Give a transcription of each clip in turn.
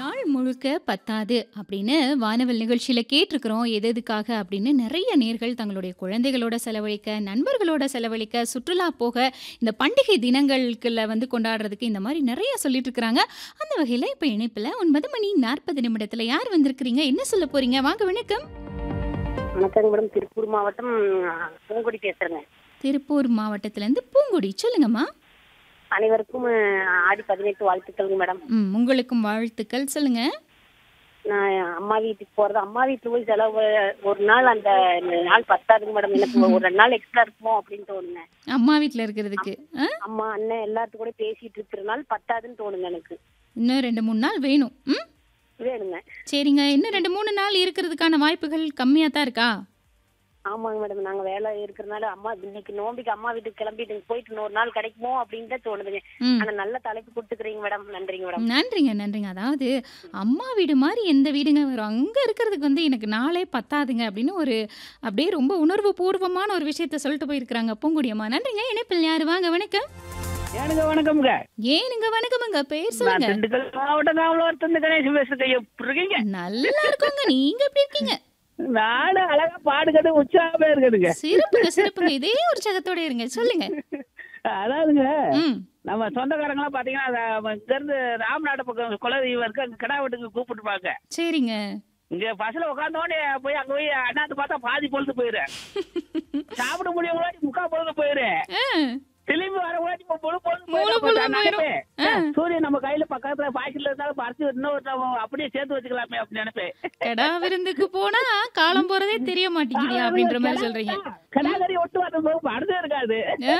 நாள் முழுக்க பத்தாது அப்படின்னு வானவில் நிகழ்ச்சியில கேட்டிருக்கிறோம். எது எதுக்காக அப்படின்னு நெறைய நேர்கள் தங்களுடைய குழந்தைகளோட செலவழிக்க, நண்பர்களோட செலவழிக்க, சுற்றுலா போக, இந்த பண்டிகை தினங்களுக்குள்ள வந்து கொண்டாடுறதுக்கு இந்த மாரி நெறைய சொல்லிட்டு இருக்கிறாங்க. அந்த வகையில இப்ப இணைப்புல 9 மணி 40 நிமிடத்துல யார் வந்திருக்கிறீங்க? என்ன சொல்ல போறீங்க? வாங்க வணக்கம். வணக்கங்க மேடம் திருப்பூர் மாவட்டம் பூங்குடி பேசுறேங்க திருப்பூர் மாவட்டத்திலேருந்து பூங்குடி. சொல்லுங்கம்மா. அனைவருக்கும் அஹ், ஆடி பதினெட்டு வாழ்த்துக்கள்ங்க மேடம் ம். உங்களுக்கும் வாழ்த்துக்கள். சொல்லுங்க. நான் அம்மா வீட்டுக்கு போறது அம்மா வீட்டுக்கு போய் செலவு ஒரு நாள் அந்த நாள் பத்தாதுங்க மேடம் எனக்கு ஒரு ரெண்டு நாள் எக்ஸ்ட்ரா இருக்குமோ அப்படின்னு தோணுங்க அம்மா வீட்ல இருக்கிறதுக்கு. அ? அம்மா அண்ணன் எல்லாத்து கூட பேசிட்டு இருக்கிற நாள் பத்தாதுன்னு தோணுங்க எனக்கு இன்னும் 2, 3 நாள் வேணும். ம். வேணுங்க சரிங்க. இன்னும் 2, 3 நாள் இருக்கிறதுக்கான வாய்ப்புகள் கம்மியா தான் இருக்கா? ஆமாங்க மேடம் நாங்க வேலை இருக்கிறனால அம்மா இன்னைக்கு நோம்பிக்கு அம்மா வீட்டுக்கு கிளம்பிட்டு போயிட்டு இன்னொரு நாள் கிடைக்குமோ அப்படின்னு தான் தோணுதுங்க ம். ஆனா நல்ல தலைப்பு கொடுத்துக்கிறீங்க மேடம் நன்றிங்க மேடம் நன்றிங்க, நன்றிங்க. அதாவது அம்மா வீடு மாரி எந்த வீடுங்க வரும்? அங்க இருக்கிறதுக்கு வந்து எனக்கு நாளே பத்தாதுங்க அப்படின்னு ஒரு அப்படியே ரொம்ப உணர்வு பூர்வமான ஒரு விஷயத்த சொல்லிட்டு போயிருக்கிறாங்க பூங்குடி அம்மா. நன்றிங்க. இணைப்பில் யாரு? வாங்க வணக்கம். ஏனுங்க வணக்கம்ங்க ஏனுங்க வணக்கமுங்க. பேர் நான் சொல்லுங்க. திண்டுக்கல் மாவட்ட காவலர் தந்து கணேசன் பேசுறேன் எப்படி இருக்கீங்க நல்லா இருக்கோங்க. நீங்க எப்படி இருக்கீங்க? நானும் அழகா பாடுகிறது உற்சாகமே இருக்குதுங்க சிறப்புங்க, சிறப்புங்க. இதே உற்சாகத்தோட இருங்க. சொல்லுங்க. அதாவதுங்க ம். நம்ம சொந்தக்காரங்களாம் பாத்தீங்கன்னா அந்த இங்க இருந்து ராமநாடு பக்கம் குலதெய்வம் இருக்கு அங்க கிடா வீட்டுக்கு கூப்பிட்டுருப்பாங்க சரிங்க. இங்க பஸ்ல உட்காந்தோடனே போய் அங்க போய் அண்ணாந்து பார்த்தா பாதி பொழுது போயிரு சாப்பிட முடியும் முன்னாடி முக்கா பொழுது போயிரு ஆ. திரும்பி வர முன்னாடி இப்ப முழு பொழுது முழு போயிரும். பொழுது அப்ப போயிரும். நினைப்பேன், ஆ. சூரியன் நம்ம கையில பக்கத்துல பாக்கெட்ல இருந்தாலும் பறிச்சு இன்னொரு நம்ம அப்படியே சேர்த்து வச்சுக்கலாமே அப்படின்னு நினைப்பேன் கடா விருந்துக்கு போனா காலம் போறதே தெரிய மாட்டேங்குது அப்படின்ற மாதிரி சொல்றீங்க. கடாகரி ஒட்டு வரது போது அடுத்தே இருக்காது ஆ.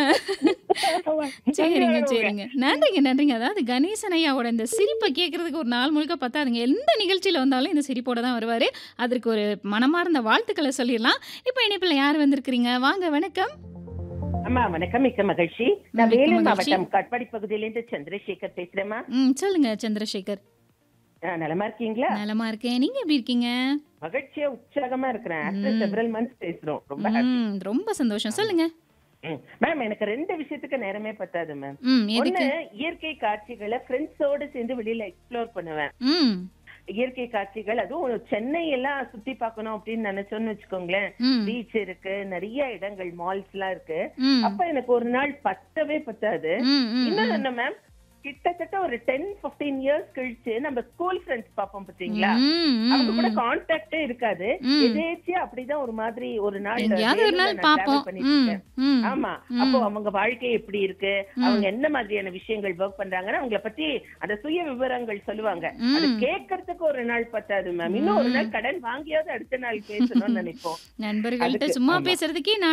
சரிங்க, சரிங்க. நன்றிங்க, நன்றிங்க. அதாவது கணேசன் ஐயாவோட இந்த சிரிப்ப கேட்கறதுக்கு ஒரு நாள் முழுக்க பத்தாதுங்க. எந்த நிகழ்ச்சியில வந்தாலும் இந்த சிரிப்போட தான் வருவாரு. அதற்கு ஒரு மனமார்ந்த வாழ்த்துக்கள சொல்லிரலாம். இப்ப இணைப்புல யார் வந்திருக்கிறீங்க? வாங்க வணக்கம். அம்மா வணக்கம் மிக்க மகிழ்ச்சி நான் மிக்க வேலூர் மகிழ்ச்சி. மாவட்டம் கட்பாடி பகுதியிலிருந்து சந்திரசேகர் பேசுறேம்மா ம். சொல்லுங்க சந்திரசேகர். ஆ, நலமா இருக்கீங்களா நலமா இருக்கேன். நீங்க எப்படி இருக்கீங்க? மகிழ்ச்சியா உற்சாகமா இருக்கிறேன் ஆஃப்டர் ம். செவரல் மந்த்ஸ் பேசுறோம் ரொம்ப happy. ம். ரொம்ப சந்தோஷம். சொல்லுங்க. ம். மேம் எனக்கு ரெண்டு விஷயத்துக்கு நேரமே பத்தாது மேம் ம். ஒண்ணு எதுக்கு? இயற்கை காட்சிகளை ஃப்ரெண்ட்ஸோட சேர்ந்து வெளியில எக்ஸ்ப்ளோர் பண்ணுவேன் ம். இயற்கை காட்சிகள் அதுவும் சென்னை எல்லாம் சுத்தி பார்க்கணும் அப்படின்னு நினைச்சோம்னு வச்சுக்கோங்களேன் ம். பீச் இருக்கு நிறைய இடங்கள் மால்ஸ் எல்லாம் இருக்கு ம். அப்ப எனக்கு ஒரு நாள் பத்தவே பத்தாது ம். ம். இன்னொன்னு ம். என்ன மேம் கிட்டத்தட்ட ஒரு டென் 15 இயர்ஸ் கழிச்சு நம்ம ஸ்கூல் ஃப்ரெண்ட்ஸ் பார்ப்போம் பாத்தீங்களா ம். அவங்க கூட ம். கான்டாக்டே இருக்காது ம். எதேச்சியா அப்படிதான் ஒரு மாதிரி ஒரு நாள் எங்கேயாவது ஒரு வேலூர்ல நாள் நான் travel பாப்போம். பண்ணிட்டு ம். இருக்கேன். ம். ஆமா ம். அப்போ அவங்க வாழ்க்கை எப்படி இருக்கு ம். அவங்க என்ன மாதிரியான விஷயங்கள் ஒர்க் பண்றாங்கன்னு அவங்கள பத்தி அந்த சுய விவரங்கள் சொல்லுவாங்க அது ம். கேட்கறதுக்கு ஒரு நாள் பத்தாது மேம் இன்னும் ஒரு ம். நாள் கடன் வாங்கியாவது அடுத்த நாள் பேசணும்னு நினைப்போம் நண்பர்கள்ட்ட அதுக்கு சும்மா ஆமா பேசுறதுக்கே